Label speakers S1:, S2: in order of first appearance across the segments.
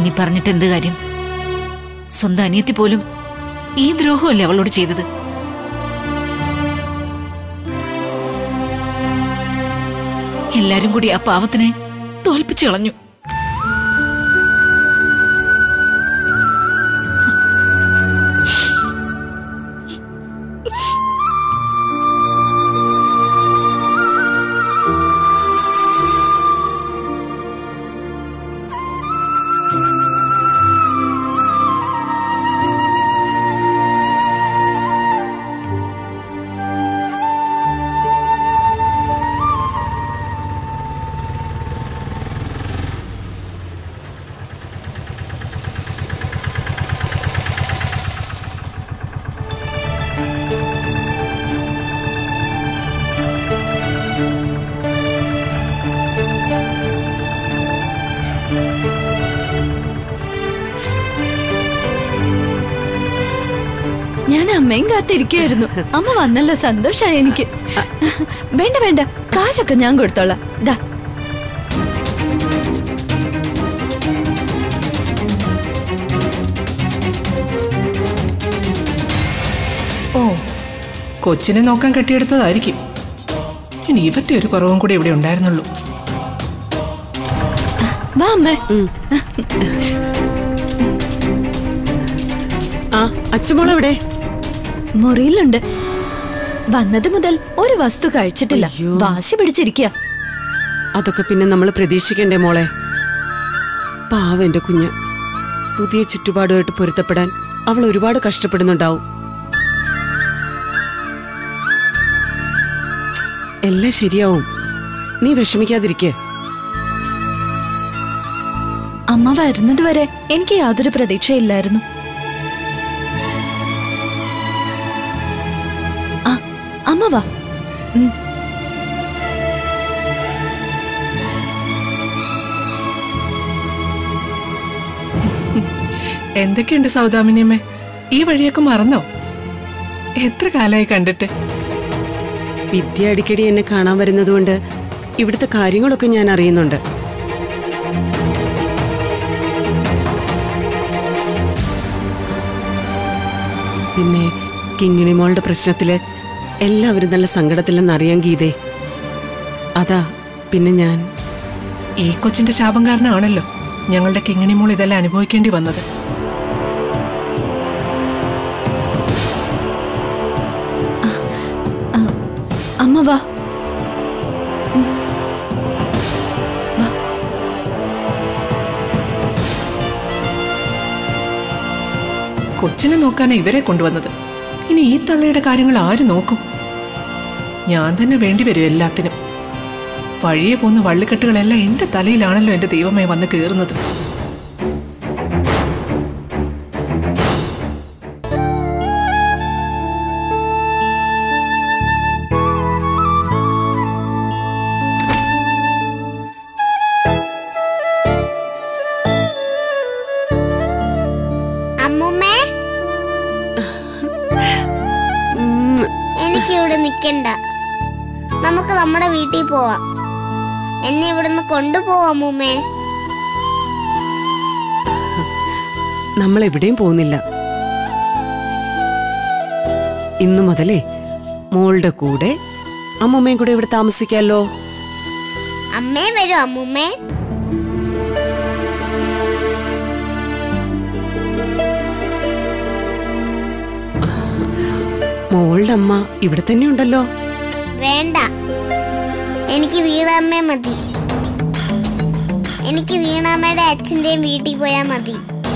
S1: ഇനി പറഞ്ഞിട്ട് എന്ത് കാര്യം സ്വന്തം അനിയത്തി പോലും ഈ ദ്രോഹമല്ലേ അവളോട് ചെയ്തത് എല്ലാരും കൂടി ആ പാവത്തിനെ തോൽപ്പിച്ചു കളഞ്ഞു
S2: ഞാൻ അമ്മയും കാത്തിരിക്കുകയായിരുന്നു അമ്മ വന്നല്ലോ സന്തോഷായി എനിക്ക് വേണ്ട വേണ്ട കാശൊക്കെ ഞാൻ കൊടുത്തോളാം ദാ
S3: ഓ കൊച്ചിനെ നോക്കാൻ കെട്ടിയെടുത്തതായിരിക്കും ഇനി ഇവന്റെ ഒരു കുറവും കൂടി ഇവിടെ ഉണ്ടായിരുന്നുള്ളൂ
S2: വാ അമ്മേ
S4: ആ അച്ചുമോളെവിടെ
S2: മുറിയിലുണ്ട് വന്നത് മുതൽ ഒരു വസ്തു കഴിച്ചിട്ടില്ല വാശി പിടിച്ചിരിക്കുക
S4: അതൊക്കെ പിന്നെ നമ്മൾ പ്രതീക്ഷിക്കണ്ടേ മോളെ പാവ എന്റെ കുഞ്ഞ് പുതിയ ചുറ്റുപാടുമായിട്ട് പൊരുത്തപ്പെടാൻ അവൾ ഒരുപാട് കഷ്ടപ്പെടുന്നുണ്ടാവും എല്ലാം ശരിയാവും നീ വിഷമിക്കാതിരിക്കേ
S2: അമ്മ വരുന്നത് വരെ എനിക്ക് യാതൊരു പ്രതീക്ഷയില്ലായിരുന്നു ആ അമ്മ വാ ഉം.
S3: എന്തൊക്കെയുണ്ട് സൗദാമിനിയമ്മേ ഈ വഴിയൊക്കെ മറന്നോ എത്ര കാലമായി കണ്ടിട്ട്
S4: വിദ്യ അടിക്കടി എന്നെ കാണാൻ വരുന്നതുകൊണ്ട് ഇവിടുത്തെ കാര്യങ്ങളൊക്കെ ഞാൻ അറിയുന്നുണ്ട് പിന്നെ കിങ്ങിണി മോളുടെ പ്രശ്നത്തില് എല്ലാവരും നല്ല സങ്കടത്തിലെന്ന് അറിയാൻ ഗീതേ അതാ പിന്നെ ഞാൻ
S3: ഈ കൊച്ചിന്റെ ശാപം കാരണമാണല്ലോ ഞങ്ങളുടെ കിങ്ങിണി മോൾ ഇതെല്ലാം അനുഭവിക്കേണ്ടി വന്നത്
S2: അമ്മ വാ ഉം. വാ.
S3: കൊച്ചിനെ നോക്കാനാ ഇവരെ കൊണ്ടുവന്നത് ഇനി ഈ തള്ളയുടെ കാര്യങ്ങൾ ആര് നോക്കും ഞാൻ തന്നെ വേണ്ടി വരും എല്ലാത്തിനും വഴിയെ പോകുന്ന വള്ളിക്കെട്ടുകളെല്ലാം എന്റെ തലയിലാണല്ലോ എന്റെ ദൈവമേ വന്ന് കയറുന്നത്
S5: അമ്മൂമ്മേ എനിക്ക് ഇവിടെ നിക്കണ്ട നമുക്ക് നമ്മുടെ വീട്ടിൽ പോവാം എന്നെ ഇവിടുന്ന് കൊണ്ടുപോവാം അമ്മൂമ്മേ
S4: നമ്മൾ എവിടെയും പോകുന്നില്ല ഇന്നു മുതലേ മോളുടെ കൂടെ അമ്മൂമ്മയും കൂടെ ഇവിടെ താമസിക്കാലോ
S5: അമ്മേ വരും അമ്മൂമ്മേ
S4: മോളുടെ അമ്മ ഇവിടെ തന്നെ ഉണ്ടല്ലോ
S5: വേണ്ട എനിക്ക് വീണാമ്മേ മതി എനിക്ക് വീണാമ്മയുടെ അച്ഛൻ്റെയും വീട്ടിൽ പോയാൽ മതി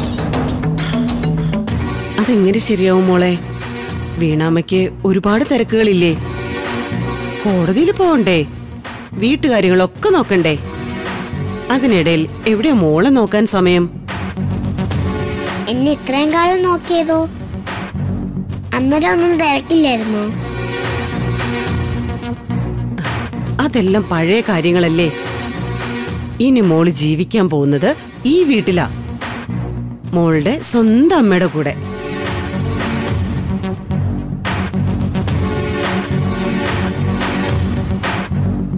S4: അതെങ്ങനെ ശരിയാവും മോളെ വീണാമ്മയ്ക്ക് ഒരുപാട് തിരക്കുകളില്ലേ കോടതിയിൽ പോകണ്ടേ വീട്ടുകാര്യങ്ങളൊക്കെ നോക്കണ്ടേ അതിനിടയിൽ എവിടെയാ മോളെ നോക്കാൻ സമയം
S5: എന്നെ ഇത്രയും കാലം നോക്കിയതോ അന്നേരം ഒന്നും തിരക്കില്ലായിരുന്നോ
S4: അതെല്ലാം പഴയ കാര്യങ്ങളല്ലേ ഇനി മോള് ജീവിക്കാൻ പോകുന്നത് ഈ വീട്ടിലാ മോളുടെ സ്വന്തം അമ്മയുടെ കൂടെ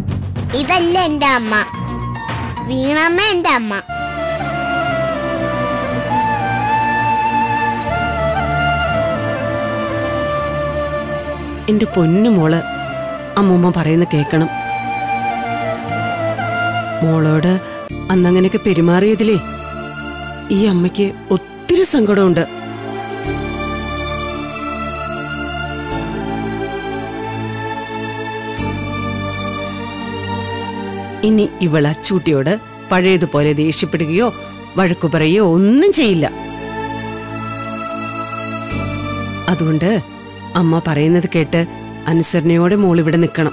S5: ഇതല്ല എന്റെ അമ്മ വീണാമ്മ എന്റെ അമ്മ
S4: എന്റെ പൊന്നു മോള് അമ്മൂമ്മ പറയുന്ന കേക്കണം മോളോട് അന്നങ്ങനെയൊക്കെ പെരുമാറിയതിലേ ഈ അമ്മയ്ക്ക് ഒത്തിരി സങ്കടമുണ്ട് ഇനി ഇവൾ അച്ചൂട്ടിയോട് പഴയതുപോലെ ദേഷ്യപ്പെടുകയോ വഴക്കു പറയുകയോ ഒന്നും ചെയ്യില്ല അതുകൊണ്ട് അമ്മ പറയുന്നത് കേട്ട് അനുസരണയോടെ മോൾ ഇവിടെ നിൽക്കണം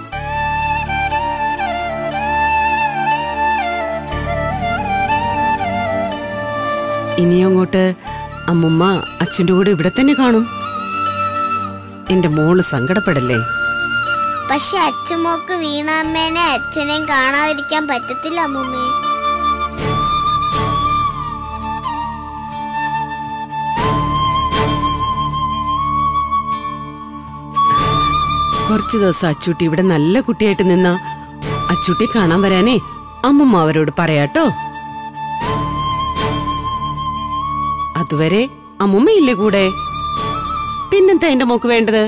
S4: ഇനി അങ്ങോട്ട് അമ്മുമ്മ അച്ഛൻ്റെ കൂടെ ഇവിടെ തന്നെ കാണും എന്റെ മോള് സങ്കടപ്പെടല്ലേ
S5: പക്ഷെ അച്ഛമ്മോക്ക് വീണാമ്മേനെ അച്ഛനെയും കാണാതിരിക്കാൻ പറ്റത്തില്ല അമ്മൂമ്മേ
S4: കുറച്ചു ദിവസം അച്ചൂട്ടി ഇവിടെ നല്ല കുട്ടിയായിട്ട് നിന്ന അച്ചൂട്ടി കാണാൻ വരാനേ അമ്മുമ്മ അവരോട് പറയാട്ടോ അതുവരെ അമ്മുമ്മയില്ലേ കൂടെ പിന്നെന്താ എന്റെ മോക്ക് വേണ്ടത്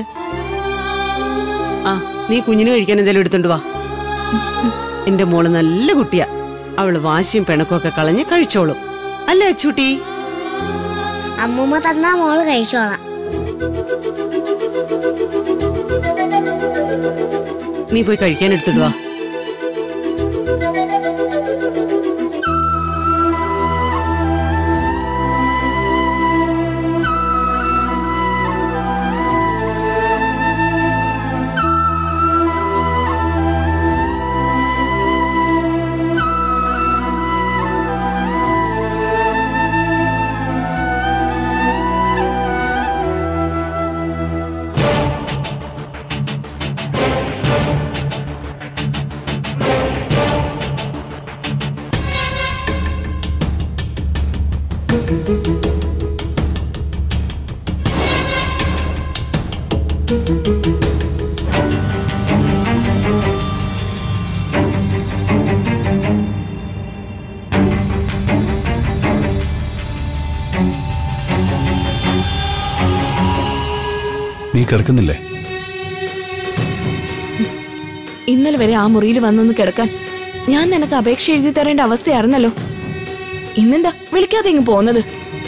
S4: ആ നീ കുഞ്ഞിന് കഴിക്കാൻ എന്തെങ്കിലും എടുത്തോണ്ട് വാ എന്റെ മോള് നല്ല കുട്ടിയാ അവള് വാശിയും പിണക്കും ഒക്കെ കളഞ്ഞ് കഴിച്ചോളും അല്ലേ അച്ചൂട്ടി
S5: അമ്മൂമ്മ തന്നാ മോള് കഴിച്ചോളാം
S4: നീ പോയി കഴിക്കാൻ എടുത്തിട്ട് വാ
S6: നീ കിടക്കുന്നില്ലേ
S2: ഇന്നലെ വരെ ആ മുറിയിൽ വന്നൊന്ന് കിടക്കാൻ ഞാൻ നിനക്ക് അപേക്ഷ എഴുതി തരേണ്ട അവസ്ഥയായിരുന്നല്ലോ ഇന്നെന്താ വിളിക്കാതെ ഇങ്ങ് പോന്നത്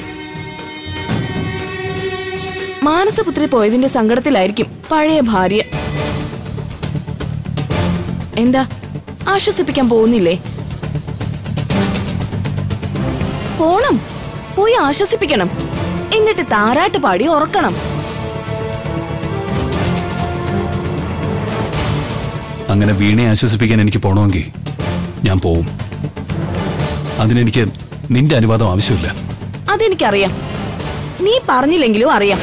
S2: മാനസപുത്രി പോയതിന്റെ സങ്കടത്തിലായിരിക്കും പഴയ ഭാര്യ എന്താ ആശ്വസിപ്പിക്കാൻ പോകുന്നില്ലേ പോണം പോയി ആശ്വസിപ്പിക്കണം എന്നിട്ട് താരാട്ട് പാടി ഉറക്കണം
S6: അങ്ങനെ വീണയെ ആശ്വസിപ്പിക്കാൻ എനിക്ക് പോണമെങ്കിൽ ഞാൻ പോവും അതിനെനിക്ക് നിന്റെ അനുവാദം ആവശ്യമില്ല
S2: അതെനിക്കറിയാം നീ പറഞ്ഞില്ലെങ്കിലും അറിയാം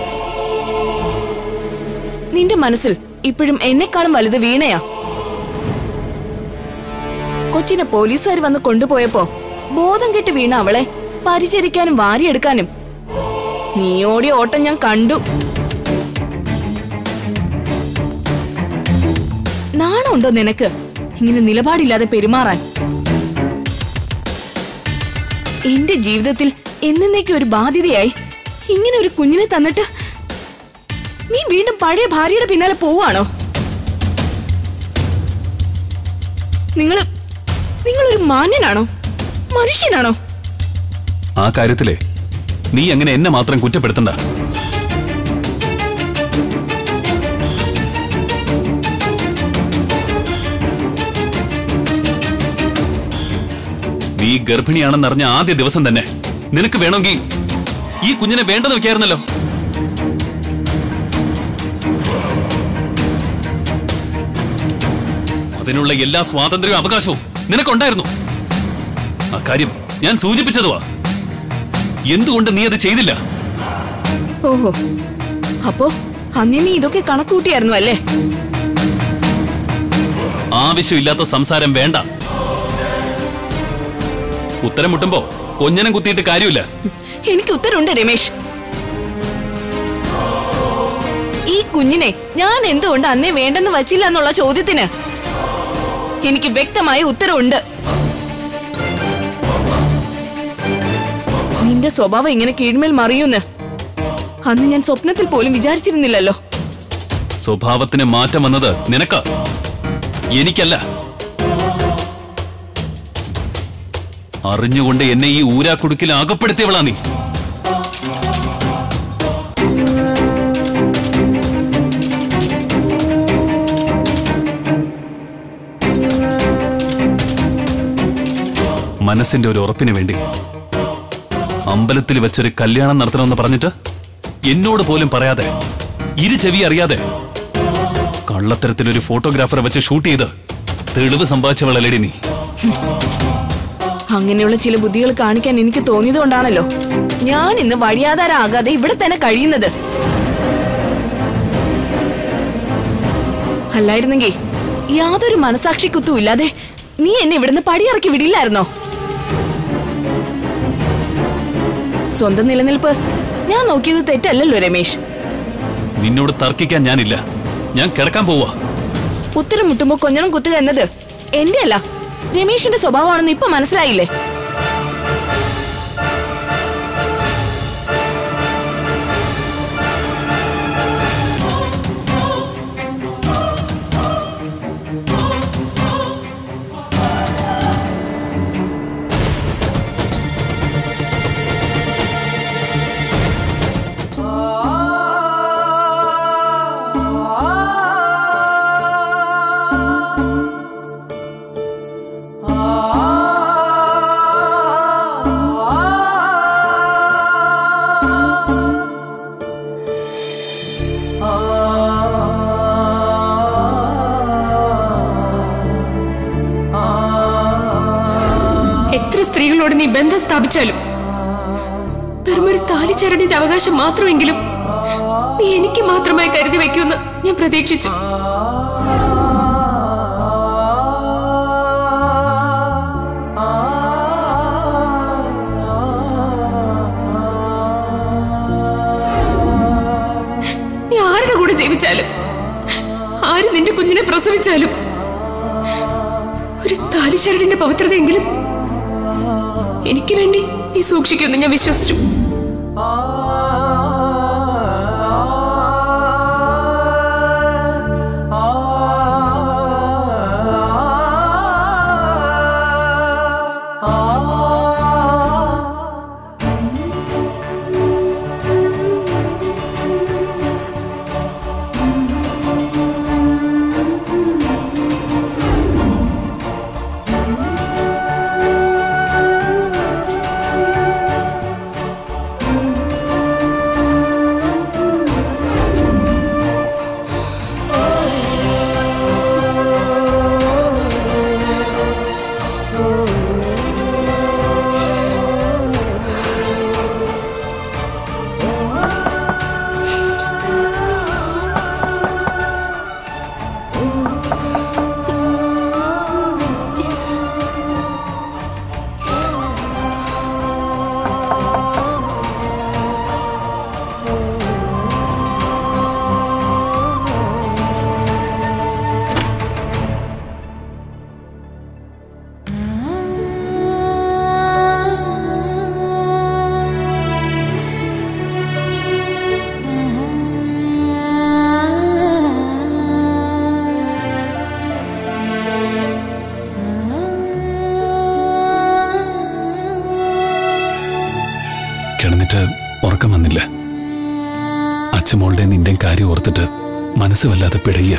S2: നിന്റെ മനസ്സിൽ ഇപ്പോഴും എന്നെക്കാളും വലുത് വീണയാ കൊച്ചിനെ പോലീസുകാർ വന്ന് കൊണ്ടുപോയപ്പോ ബോധം കെട്ട് വീണ അവളെ പരിചരിക്കാനും വാരിയെടുക്കാനും നീ ഓടിയ ഓട്ടം ഞാൻ കണ്ടു നാണമുണ്ടോ നിനക്ക് ഇങ്ങനെ നിലപാടില്ലാതെ പെരുമാറാൻ എന്റെ ജീവിതത്തിൽ എന്നേക്കും ഒരു ബാധ്യതയായി ഇങ്ങനെ ഒരു കുഞ്ഞിനെ തന്നിട്ട് നീ വീണ്ടും പഴയ ഭാര്യയുടെ പിന്നാലെ പോവാണോ നിങ്ങള് നിങ്ങളൊരു മാന്യനാണോ മനുഷ്യനാണോ
S6: ആ കാര്യത്തിലെ നീ അങ്ങനെ എന്നെ മാത്രം കുറ്റപ്പെടുത്തണ്ട നീ ഗർഭിണിയാണെന്നറിഞ്ഞ ആദ്യ ദിവസം തന്നെ നിനക്ക് വേണമെങ്കിൽ ഈ കുഞ്ഞിനെ വേണ്ടെന്ന് വെക്കായിരുന്നല്ലോ അതിനുള്ള എല്ലാ സ്വാതന്ത്ര്യവും അവകാശവും നിനക്കുണ്ടായിരുന്നു ആ കാര്യം ഞാൻ സൂചിപ്പിച്ചതുവാ എന്തുകൊണ്ട് നീ അത് ചെയ്തില്ല
S2: ഓഹോ അപ്പോ അന്നേ നീ ഇതൊക്കെ കണക്കൂട്ടിയായിരുന്നു അല്ലേ
S6: ആവശ്യമില്ലാത്ത സംസാരം വേണ്ട ഉത്തരം മുട്ടുമ്പോ കൊഞ്ഞനം കുത്തിയിട്ട് കാര്യമില്ല
S2: എനിക്ക് ഉത്തരവുണ്ട് രമേശ് ഈ കുഞ്ഞിനെ ഞാൻ എന്തുകൊണ്ട് അന്നേ വേണ്ടെന്ന് വച്ചില്ല എന്നുള്ള ചോദ്യത്തിന് എനിക്ക് വ്യക്തമായ ഉത്തരവുണ്ട് നിന്റെ സ്വഭാവം ഇങ്ങനെ കീഴ്മേൽ മറിയൂന്ന് അന്ന് ഞാൻ സ്വപ്നത്തിൽ പോലും വിചാരിച്ചിരുന്നില്ലല്ലോ
S6: സ്വഭാവത്തിന് മാറ്റം വന്നത് നിനക്ക എനിക്കല്ല അറിഞ്ഞുകൊണ്ട് എന്നെ ഈ ഊരാക്കുടുക്കിൽ അകപ്പെടുത്തിയവളാ നീ മനസ്സിന്റെ ഒരു ഉറപ്പിന് വേണ്ടി അമ്പലത്തിൽ വെച്ചൊരു കല്യാണം നടത്തണമെന്ന് പറഞ്ഞിട്ട് എന്നോട് പോലും പറയാതെ ഇരു ചെവി അറിയാതെ കള്ളത്തരത്തിലൊരു ഫോട്ടോഗ്രാഫറെ വെച്ച് ഷൂട്ട് ചെയ്ത് തെളിവ് സമ്പാദിച്ചവളല്ലേടി നീ
S2: അങ്ങനെയുള്ള ചില ബുദ്ധികൾ കാണിക്കാൻ എനിക്ക് തോന്നിയത് കൊണ്ടാണല്ലോ ഞാൻ ഇന്ന് വഴിയാധാരാകാതെ ഇവിടെ തന്നെ കഴിയുന്നത് അല്ലായിരുന്നെങ്കിൽ യാതൊരു മനസാക്ഷി കുത്തും ഇല്ലാതെ നീ എന്നെ ഇവിടുന്ന് പടിയിറക്കി വിടില്ലായിരുന്നോ സ്വന്തം നിലനിൽപ്പ് ഞാൻ നോക്കിയത് തെറ്റല്ലല്ലോ രമേശ്
S6: നിന്നോട് തർക്കിക്കാൻ ഞാനില്ല ഞാൻ കിടക്കാൻ പോവാ
S2: ഉത്തരം മുട്ടുമ്പോ കൊഞ്ഞണം കുത്തുക എന്നത് എന്റെ അല്ല രമേശിന്റെ സ്വഭാവമാണെന്ന് ഇപ്പൊ മനസ്സിലായില്ലേ
S7: എത്ര സ്ത്രീകളോട് നീ ബന്ധം സ്ഥാപിച്ചാലും വെറുമൊരു താലിച്ചരടിന്റെ അവകാശം മാത്രമെങ്കിലും നീ എനിക്ക് മാത്രമായി കരുതി വെക്കുമെന്ന് ഞാൻ പ്രതീക്ഷിച്ചു നീ ആരുടെ കൂടെ ജീവിച്ചാലും ആര് നിന്റെ കുഞ്ഞിനെ പ്രസവിച്ചാലും ഒരു താലിശരടിന്റെ പവിത്രതയെങ്കിലും എനിക്ക് വേണ്ടി നീ സൂക്ഷിക്കുമെന്ന് ഞാൻ വിശ്വസിച്ചു
S6: കിടന്നിട്ട് ഉറക്കം വന്നില്ല അച്ഛമോളുടെ നിന്റെ കാര്യം ഓർത്തിട്ട് മനസ്സ് വല്ലാതെ പിടയ്യ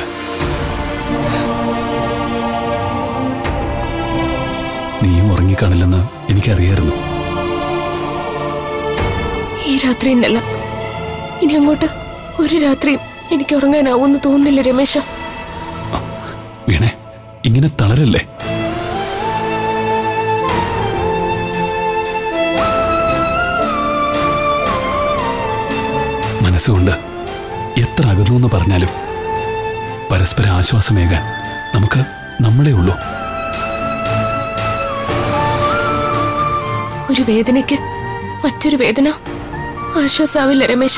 S6: നീയും ഉറങ്ങിക്കാണില്ലെന്ന് എനിക്കറിയായിരുന്നു
S7: ഈ രാത്രി എന്നല്ല ഇനി അങ്ങോട്ട് ഒരു രാത്രിയും എനിക്ക് ഉറങ്ങാനാവൂന്ന് തോന്നുന്നില്ല രമേശ
S6: വീണേ ഇങ്ങനെ തളരല്ലേ മനസ്സുകൊണ്ട് എത്ര അകന്നു എന്ന് പറഞ്ഞാലും പരസ്പര ആശ്വാസമേകാൻ നമുക്ക് നമ്മളെ ഉള്ളൂ
S7: ഒരു വേദനയ്ക്ക് മറ്റൊരു വേദന ആശ്വാസാവില്ല രമേശ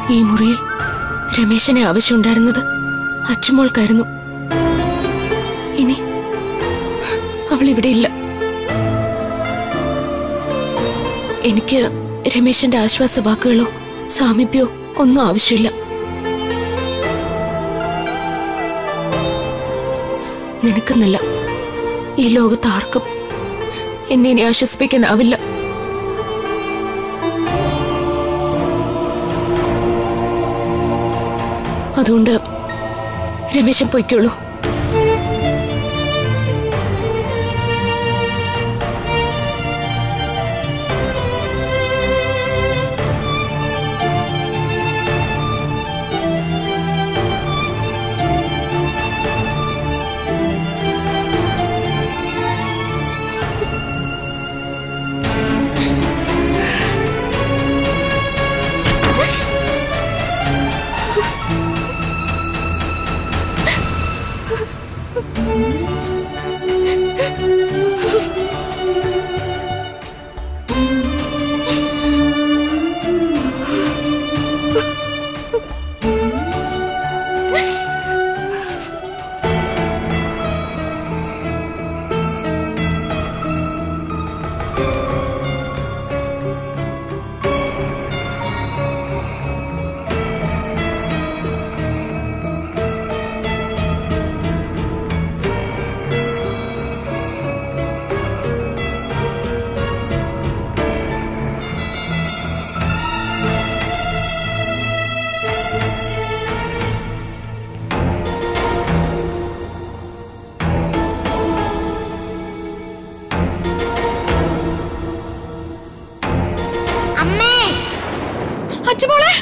S7: ഈ മുറിയിൽ രമേശനെ ആവശ്യമുണ്ടായിരുന്നത് അച്ചുമോൾക്കായിരുന്നു ഇനി അവൾ ഇവിടെ ഇല്ല എനിക്ക് രമേശന്റെ ആശ്വാസ വാക്കുകളോ സാമീപ്യോ ഒന്നും ആവശ്യമില്ല നിനക്കെന്നല്ല ഈ ലോകത്ത് ആർക്കും എന്നെ ഇനി ആശ്വസിപ്പിക്കാനാവില്ല അതുകൊണ്ട് രമേശൻ പൊയ്ക്കോളൂ
S5: അമ്മേ
S7: അച്ചുമോളെ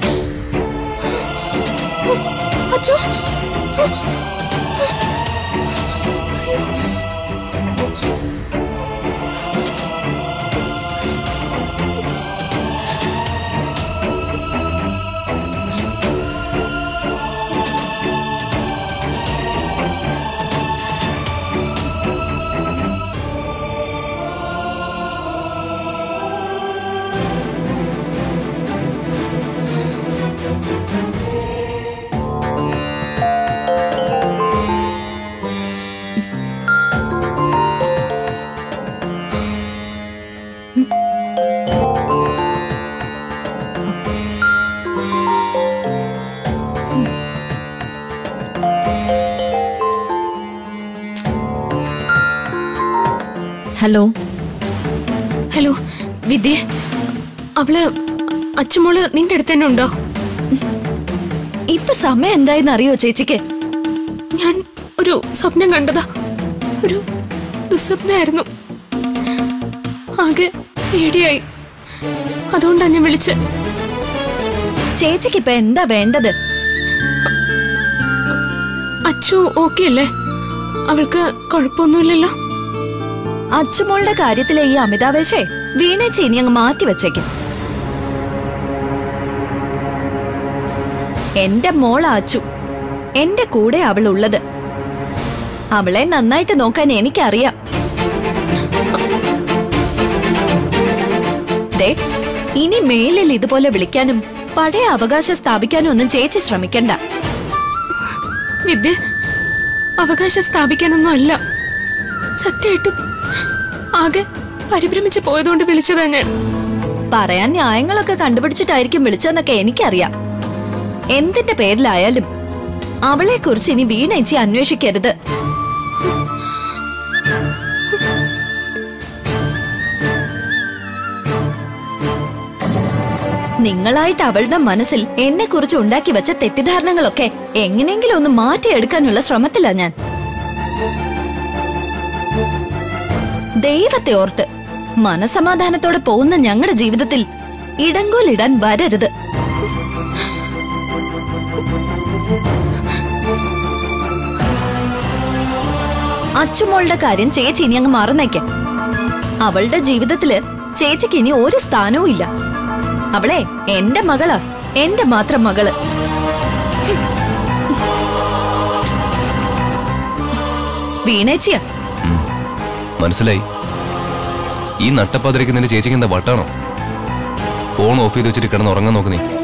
S7: അച്ചു
S8: ഹലോ
S7: ഹലോ വിദ്യ അവള് അച്ചുമോള് നിന്റെ അടുത്ത് തന്നെ ഉണ്ടോ
S8: ഇപ്പൊ സമയം എന്തായെന്ന് അറിയോ ചേച്ചിക്ക്
S7: ഞാൻ ഒരു സ്വപ്നം കണ്ടതാ ഒരു ദുസ്വപ്നായിരുന്നു ആകെ പേടിയായി അതുകൊണ്ടാ ഞാൻ വിളിച്ച്
S8: ചേച്ചിക്ക് ഇപ്പൊ എന്താ വേണ്ടത്
S7: അച്ചു ഓക്കെ അല്ലേ അവൾക്ക് കുഴപ്പമൊന്നുമില്ലല്ലോ
S8: അച്ചുമോളുടെ കാര്യത്തിലെ ഈ അമിതാവേശേ വീണേച്ചി ഇനി അങ്ങ് മാറ്റി വെച്ചേക്കും എന്റെ മോൾ അച്ചു എന്റെ കൂടെ അവൾ ഉള്ളത് അവളെ നന്നായിട്ട് നോക്കാൻ എനിക്കറിയാം ദേ ഇനി മേലിൽ ഇതുപോലെ വിളിക്കാനും പഴയ അവകാശം സ്ഥാപിക്കാനും ഒന്നും ചേച്ചി ശ്രമിക്കണ്ട
S7: വിദ്യ അവകാശം സ്ഥാപിക്കാനൊന്നും അല്ല സത്യമായിട്ടും ആകെ പരിഭ്രമിച്ച് പോയതുകൊണ്ട് വിളിച്ചതാ ഞാൻ
S8: പറയാൻ ന്യായങ്ങളൊക്കെ കണ്ടുപിടിച്ചിട്ടായിരിക്കും വിളിച്ചതെന്നൊക്കെ എനിക്കറിയാം എന്തിന്റെ പേരിലായാലും അവളെ കുറിച്ച് ഇനി വീണേച്ചി അന്വേഷിക്കരുത് നിങ്ങളായിട്ട് അവളുടെ മനസ്സിൽ എന്നെ കുറിച്ച് ഉണ്ടാക്കി വെച്ച തെറ്റിദ്ധാരണകളൊക്കെ എങ്ങനെയെങ്കിലും ഒന്ന് മാറ്റിയെടുക്കാനുള്ള ശ്രമത്തിലാ ഞാൻ ദൈവത്തെ ഓർത്ത് മനസമാധാനത്തോടെ പോകുന്ന ഞങ്ങളുടെ ജീവിതത്തിൽ ഇടങ്കോലിടാൻ വരരുത് അച്ചുമോളുടെ കാര്യം ചേച്ചി ഇനി അങ്ങ് മറന്നേക്ക് അവളുടെ ജീവിതത്തില് ചേച്ചിക്ക് ഇനി ഒരു സ്ഥാനവും ഇല്ല അവളെ എന്റെ മകളാ എന്റെ മാത്രം മകള് വീണേച്ചിയാ
S9: മനസ്സിലായി ഈ നട്ടപ്പാതിരയ്ക്ക് നിന്റെ ചേച്ചിക്ക് എന്താ വട്ടാണോ ഫോൺ ഓഫ് ചെയ്ത് വെച്ചിട്ട് കിടന്ന് ഉറങ്ങാൻ നോക്ക് നീ